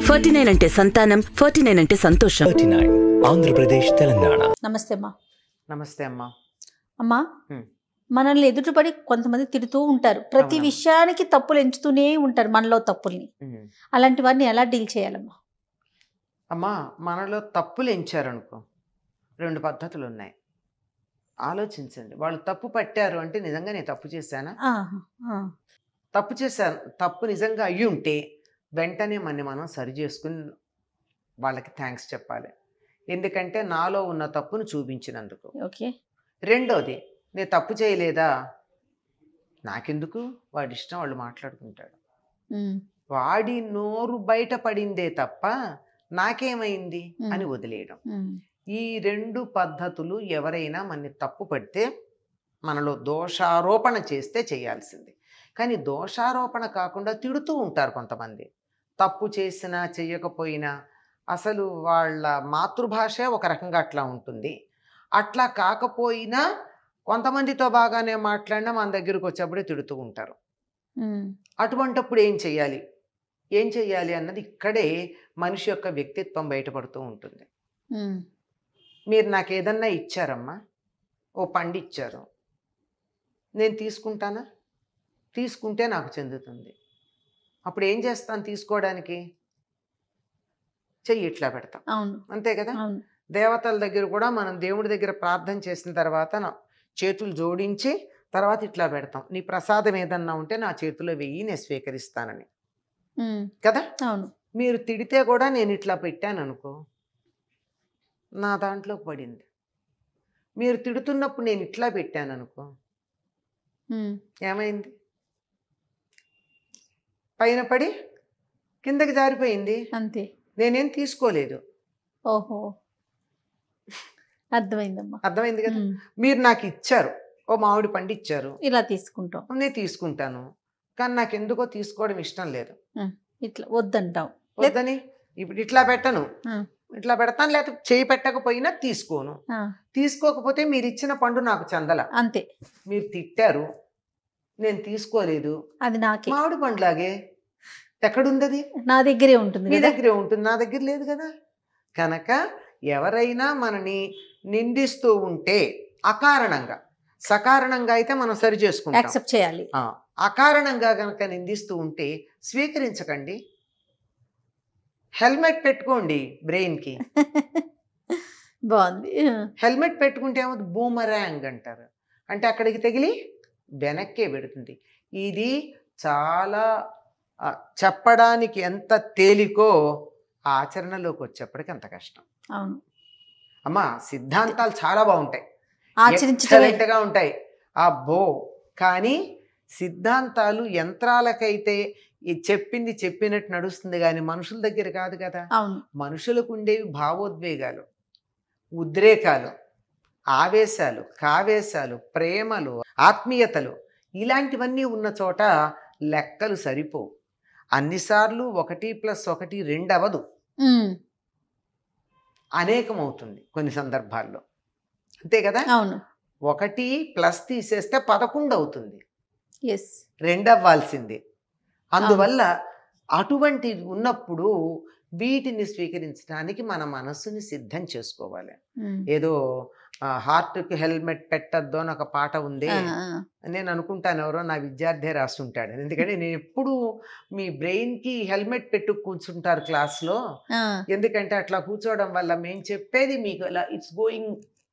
Forty nine అంటే సంతానం forty nine అంటే సంతోషం థర్టీ నైన్ ఆంధ్రప్రదేశ్ తెలంగాణ నమస్తే అమ్మా నమస్తే అమ్మా అమ్మా హ్మ్. మనల్ని ఎదుటిపడి కొంతమంది తిడుతూ ఉంటారు ప్రతి అవునా. విషయానికి తప్పులు ఎంచుతూనే ఉంటారు మనలో తప్పుల్ని ఉమ్. అలాంటి వారిని ఎలా డీల్ చేయాలమ్మా అమ్మా మనలో తప్పులు ఎంచారనుకో రెండు పద్ధతులు ఉన్నాయి ఆలోచించండి వాళ్ళు తప్పు పట్టారు అంటే నిజంగా నేను తప్పు చేశానా ఆహా, ఆ, తప్పు చేశాను తప్పు నిజంగా అయ్యి ఉంటే వెంటనే మన మనం సరి చేసుకుని వాళ్ళకి థ్యాంక్స్ చెప్పాలి ఎందుకంటే నాలో ఉన్న తప్పును చూపించినందుకు ఓకే రెండోది నేను తప్పు చేయలేదా నాకెందుకు వాడి ఇష్టం వాళ్ళు మాట్లాడుకుంటాడు ఉమ్, వాడి నోరు బయట పడిందే తప్ప నాకేమైంది మ్మ్. అని వదిలేయడం ఉమ్, ఈ రెండు పద్ధతులు ఎవరైనా మనని తప్పు పడితే మనలో దోషారోపణ చేస్తే చేయాల్సింది కానీ దోషారోపణ కాకుండా తిడుతూ ఉంటారు కొంతమంది తప్పు చేసినా చెయ్యకపోయినా అసలు వాళ్ళ మాతృభాష ఒక రకంగా అట్లా ఉంటుంది అట్లా కాకపోయినా కొంతమందితో బాగానే మాట్లాడినా మన దగ్గరకు వచ్చేప్పుడే తిడుతూ ఉంటారు ఉమ్, అటువంటప్పుడు ఏం చెయ్యాలి ఏం చెయ్యాలి అన్నది ఇక్కడే మనిషి యొక్క వ్యక్తిత్వం బయటపడుతూ ఉంటుంది ఉమ్, మీరు నాకు ఏదన్నా ఇచ్చారమ్మా ఓ పండు ఇచ్చారు నేను తీసుకుంటానా తీసుకుంటే నాకు చెందుతుంది అప్పుడు ఏం చేస్తాను తీసుకోవడానికి చెయ్యి ఇట్లా పెడతాం అవును అంతే కదా అవును దేవతల దగ్గర కూడా మనం దేవుడి దగ్గర ప్రార్థన చేసిన తర్వాత నా చేతులు జోడించి తర్వాత ఇట్లా పెడతాం నీ ప్రసాదం ఏదన్నా ఉంటే నా చేతిలో వెయ్యి నేను స్వీకరిస్తానని ఉమ్, కదా అవును మీరు తిడితే కూడా నేను ఇట్లా పెట్టాను అనుకో నా దాంట్లోకి పడింది మీరు తిడుతున్నప్పుడు నేను ఇట్లా పెట్టాను అనుకో ఉమ్, ఏమైంది పైన పడి కిందకి జారిపోయింది అంతే నేనేం తీసుకోలేదు ఓహో అర్థమైందమ్మా అర్థమైంది కదా ఉమ్, మీరు నాకు ఇచ్చారు ఓ మామిడి పండు ఇచ్చారు ఇలా తీసుకుంటాం నేను తీసుకుంటాను కానీ నాకు ఎందుకో తీసుకోవడం ఇష్టం లేదు ఇట్లా వద్దంటాం వద్దని ఇప్పుడు ఇట్లా పెట్టను ఆ. ఇట్లా పెడతాను లేకపోతే చేయి పెట్టకపోయినా తీసుకోను ఆ, తీసుకోకపోతే మీరు ఇచ్చిన పండు నాకు చందల అంతే మీరు తిట్టారు నేను తీసుకోలేదు అది నాకే మామిడి పండులాగే ఎక్కడుందది నా దగ్గరే ఉంటుంది మీ కదా దగ్గరే ఉంటుంది నా దగ్గర లేదు కదా కనుక ఎవరైనా మనని నిందిస్తూ ఉంటే అకారణంగా సకారణంగా అయితే మనం సరి చేసుకుంటాం యాక్సెప్ట్ చేయాలి ఆ, అకారణంగా కనుక నిందిస్తూ ఉంటే స్వీకరించకండి హెల్మెట్ పెట్టుకోండి బ్రెయిన్కి బాగుంది హెల్మెట్ పెట్టుకుంటే ఏమో బూమరాంగ్ అంటారు అంటే అక్కడికి తగిలి వెనక్కే పెడుతుంది ఇది చాలా ఆ, చెప్పడానికి ఎంత తేలికో ఆచరణలోకి వచ్చేప్పటికి అంత కష్టం అవును అమ్మా సిద్ధాంతాలు చాలా బాగుంటాయి ఆచరించడమే ఎక్సలెంట్గా ఉంటాయి అబ్బో కానీ సిద్ధాంతాలు యంత్రాలకైతే ఈ చెప్పింది చెప్పినట్టు నడుస్తుంది కానీ మనుషుల దగ్గర కాదు కదా అవును మనుషులకు ఉండేవి భావోద్వేగాలు ఉద్రేకాలు ఆవేశాలు కావేశాలు ప్రేమలు ఆత్మీయతలు ఇలాంటివన్నీ ఉన్న చోట లెక్కలు సరిపోవు అన్నిసార్లు ఒకటి ప్లస్ ఒకటి రెండు అవదు ఉమ్, అనేకం అవుతుంది కొన్ని సందర్భాల్లో అంతే కదా అవును ఒకటి ప్లస్ తీసేస్తే పదకొండు అవుతుంది ఎస్ రెండు అవ్వాల్సింది అందువల్ల అటువంటి ఉన్నప్పుడు వీటిని స్వీకరించడానికి మన మనస్సుని సిద్ధం చేసుకోవాలి ఏదో హార్ట్కి హెల్మెట్ పెట్టద్దు అని ఒక పాట ఉంది నేను అనుకుంటాను ఎవరో నా విద్యార్థి రాస్తుంటాడు ఎందుకంటే నేను ఎప్పుడు మీ బ్రెయిన్కి హెల్మెట్ పెట్టు కూర్చుంటారు క్లాస్లో ఎందుకంటే అట్లా కూర్చోవడం వల్ల మేము చెప్పేది మీకు అలా it's going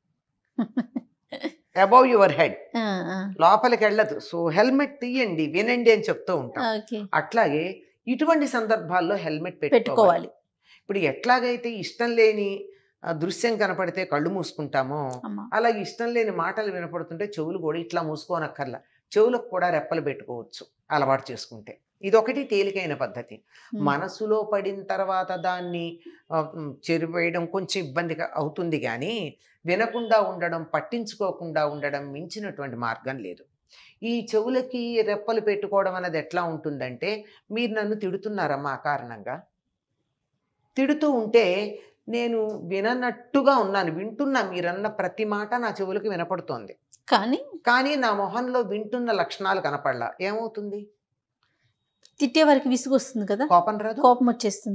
above your head లోపలికి వెళ్ళదు సో హెల్మెట్ తీయండి వినండి అని చెప్తూ ఉంటాం ఓకే అట్లాగే ఇటువంటి సందర్భాల్లో హెల్మెట్ పెట్టుకోవాలి పెట్టుకోవాలి ఇప్పుడు ఎట్లాగైతే ఇష్టం లేని ఆ, దృశ్యం కనపడితే కళ్ళు మూసుకుంటామో అమ్మా అలాగే ఇష్టం లేని మాటలు వినపడుతుంటే చెవులు కూడా ఇట్లా మూసుకోనక్కర్లా చెవులకు కూడా రెప్పలు పెట్టుకోవచ్చు అలవాటు చేసుకుంటే ఇదొకటి తేలికైన పద్ధతి ఉమ్, మనసులో పడిన తర్వాత దాన్ని ఆ, ఉమ్, చెరివేయడం కొంచెం ఇబ్బందిగా అవుతుంది కానీ వినకుండా ఉండడం పట్టించుకోకుండా ఉండడం మించినటువంటి మార్గం లేదు ఈ చెవులకి రెప్పలు పెట్టుకోవడం అనేది ఎట్లా ఉంటుందంటే మీరు నన్ను తిడుతున్నారమ్మా ఆ కారణంగా తిడుతూ ఉంటే నేను విననట్టుగా ఉన్నాను వింటున్నా మీరన్న ప్రతి మాట నా చెవులకు వినపడుతోంది కానీ కానీ నా మొహంలో వింటున్న లక్షణాలు కనపడలా ఏమవుతుంది తిట్టే వారికి విసుగు వస్తుంది కదా కోపం రాదు కోపం వచ్చేస్తుంది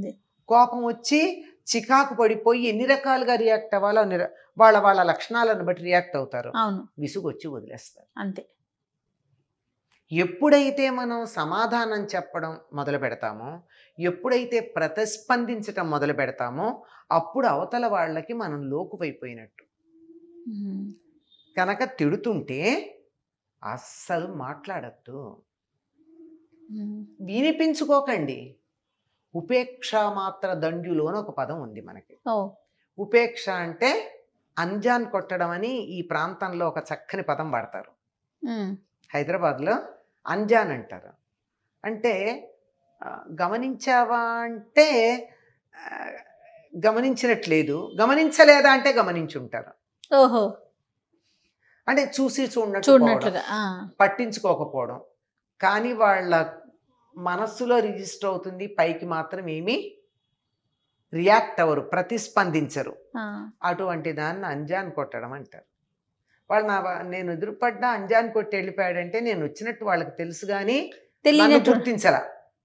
కోపం వచ్చి చికాకు పడిపోయి ఎన్ని రకాలుగా రియాక్ట్ అవ్వాలో అన్ని ర- వాళ్ళ వాళ్ళ లక్షణాలను బట్టి రియాక్ట్ అవుతారు అవును విసుగు వచ్చి వదిలేస్తారు అంతే ఎప్పుడైతే మనం సమాధానం చెప్పడం మొదలు పెడతామో ఎప్పుడైతే ప్రతిస్పందించటం మొదలు పెడతామో అప్పుడు అవతల వాళ్ళకి మనం లోకువైపోయినట్టు ఉమ్. కనుక తిడుతుంటే అస్సలు మాట్లాడద్దు ఉమ్. వినిపించుకోకండి ఉపేక్ష మాత్ర దండ్యులు అని ఒక పదం ఉంది మనకి ఓ ఉపేక్ష అంటే అంజాన్ కొట్టడం అని ఈ ప్రాంతంలో ఒక చక్కని పదం వాడతారు ఉమ్. హైదరాబాద్లో అంజాన్ అంటారు అంటే ఆ, గమనించావా అంటే ఆ, గమనించినట్లేదు గమనించలేదా అంటే గమనించుంటారు ఓహో అంటే చూసి చూడనట్టు పోవడం, చూడనట్లుగా ఆ. పట్టించుకోకపోవడం కానీ వాళ్ళ మనస్సులో రిజిస్టర్ అవుతుంది పైకి మాత్రం ఏమీ రియాక్ట్ అవ్వరు ప్రతిస్పందించరు ఆ. అటువంటి దాన్ని అంజాన్ కొట్టడం అంటారు వాళ్ళు నా నేను ఎదురుపడ్డా అంజాన్ కొట్టి వెళ్ళిపోయాడంటే నేను వచ్చినట్టు వాళ్ళకి తెలుసు కానీ నన్ను తెలియనట్లు గుర్తించలా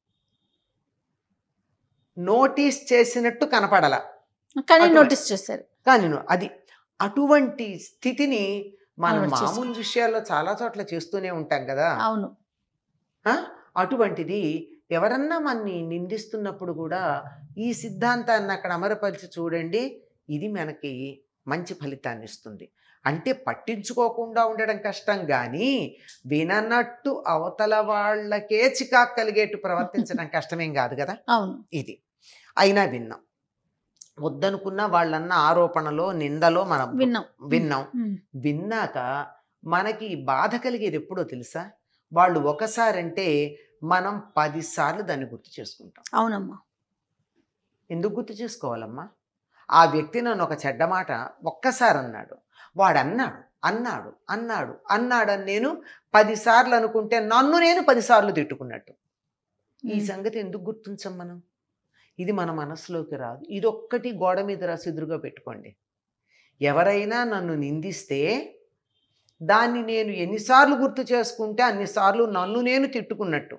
నోటీస్ చేసినట్టు కనపడలా కానీ అటువంటి- నోటీస్ చేశారు కానీ ను- అది అటువంటి స్థితిని మనం అలవాటు చేసుకో- మామూలు విషయాల్లో చాలా చోట్ల చేస్తూనే ఉంటాం కదా అవును ఆ? అటువంటిది ఎవరన్నా మనని నిందిస్తున్నప్పుడు కూడా ఈ సిద్ధాంతాన్ని అక్కడ అమరపరిచి చూడండి ఇది మనకి మంచి ఫలితాన్ని ఇస్తుంది అంటే పట్టించుకోకుండా ఉండడం కష్టం కానీ విననట్టు అవతల వాళ్ళకే చికాకు కలిగేట్టు ప్రవర్తించడం కష్టమేం కాదు కదా అవును ఇది అయినా విన్నాం వద్దనుకున్న వాళ్ళన్న ఆరోపణలో నిందలో మనం విన్నాం విన్నాం ఉమ్. విన్నాక మనకి బాధ కలిగేది ఎప్పుడో తెలుసా వాళ్ళు ఒకసారి అంటే మనం పదిసార్లు దాన్ని గుర్తు చేసుకుంటాం అవునమ్మా ఎందుకు గుర్తు చేసుకోవాలమ్మా ఆ వ్యక్తి నన్ను ఒక చెడ్డ మాట ఒక్కసారి అన్నాడు వాడు అన్నాడు అన్నాడు అన్నాడు అన్నాడని నేను పదిసార్లు అనుకుంటే నన్ను నేను పదిసార్లు తిట్టుకున్నట్టు ఈ ఉమ్. సంగతి ఎందుకు గుర్తించం మనం ఇది మన మనసులోకి రాదు ఇది ఒక్కటి గోడ మీద రాసి ఎదురుగా పెట్టుకోండి ఎవరైనా నన్ను నిందిస్తే దాన్ని నేను ఎన్నిసార్లు గుర్తు చేసుకుంటే అన్నిసార్లు నన్ను నేను తిట్టుకున్నట్టు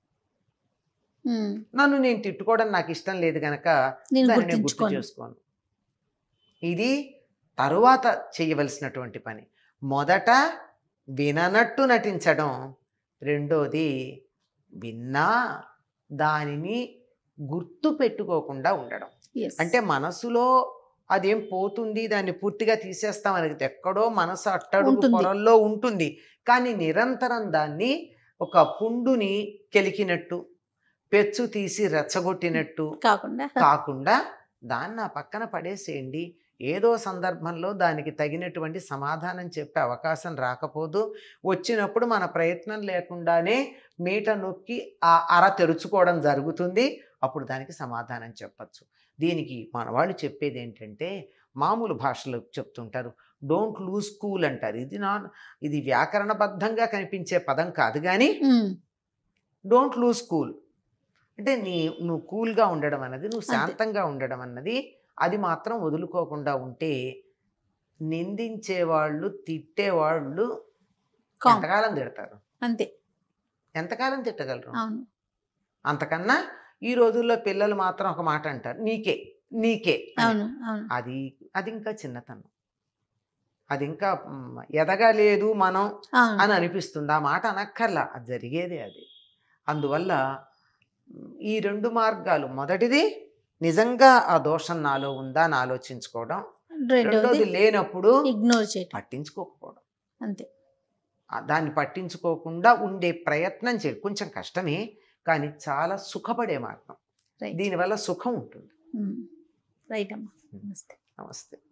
ఉమ్. నన్ను నేను తిట్టుకోవడం నాకు ఇష్టం లేదు కనుక నేను దాన్ని నేను గుర్తు గుర్తించుకోను చేసుకోను ఇది తరువాత చేయవలసినటువంటి పని మొదట విననట్టు నటించడం రెండోది విన్నా దానిని గుర్తు పెట్టుకోకుండా ఉండడం Yes. అంటే మనసులో అదేం పోతుంది దాన్ని పూర్తిగా తీసేస్తాం అనేది ఎక్కడో మనసు అట్టడుగు ఉంటుంది. పొరల్లో ఉంటుంది కానీ నిరంతరం దాన్ని ఒక పుండుని కెలికినట్టు పెచ్చు తీసి రెచ్చగొట్టినట్టు కాకుండా కాకుండా దాన్ని ఆ పక్కన పడేసేయండి ఏదో సందర్భంలో దానికి తగినటువంటి సమాధానం చెప్పే అవకాశం రాకపోదు వచ్చినప్పుడు మన ప్రయత్నం లేకుండానే మీట నొక్కి ఆ అర తెరుచుకోవడం జరుగుతుంది అప్పుడు దానికి సమాధానం చెప్పచ్చు దీనికి మన వాళ్ళు చెప్పేది ఏంటంటే మామూలు భాషలో చెప్తుంటారు డోంట్ లూజ్ కూల్ అంటారు ఇది నా ఇది వ్యాకరణబద్ధంగా కనిపించే పదం కాదు కానీ ఉమ్. డోంట్ లూజ్ కూల్ అంటే నీ నువ్వు కూల్గా ఉండడం అన్నది నువ్వు అంతే. శాంతంగా ఉండడం అన్నది అది మాత్రం వదులుకోకుండా ఉంటే నిందించేవాళ్ళు తిట్టేవాళ్ళు కామ్. ఎంతకాలం తిడతారు అంతే ఎంతకాలం తిట్టగలరు అవును అంతకన్నా ఈ రోజుల్లో పిల్లలు మాత్రం ఒక మాట అంటారు నీకే నీకే అని. అవును అవును అది అది ఇంకా చిన్నతనం అది ఇంకా మ్, ఎదగలేదు మనం అవును అని అనిపిస్తుంది ఆ మాట అనక్కర్లా అది జరిగేదే అది అందువల్ల మ్, ఈ రెండు మార్గాలు మొదటిది నిజంగా ఆ దోషం నాలో ఉందా అని ఆలోచించుకోవడం రెండోది రెండోది లేనప్పుడు ఇగ్నోర్ చేయటం పట్టించుకోకపోవడం అంతే ఆ దాన్ని పట్టించుకోకుండా ఉండే ప్రయత్నం చేయాలి కొంచెం కష్టమే కానీ చాలా సుఖపడే మార్గం రైట్ దీనివల్ల సుఖం ఉంటుంది రైట్ అమ్మా నమస్తే నమస్తే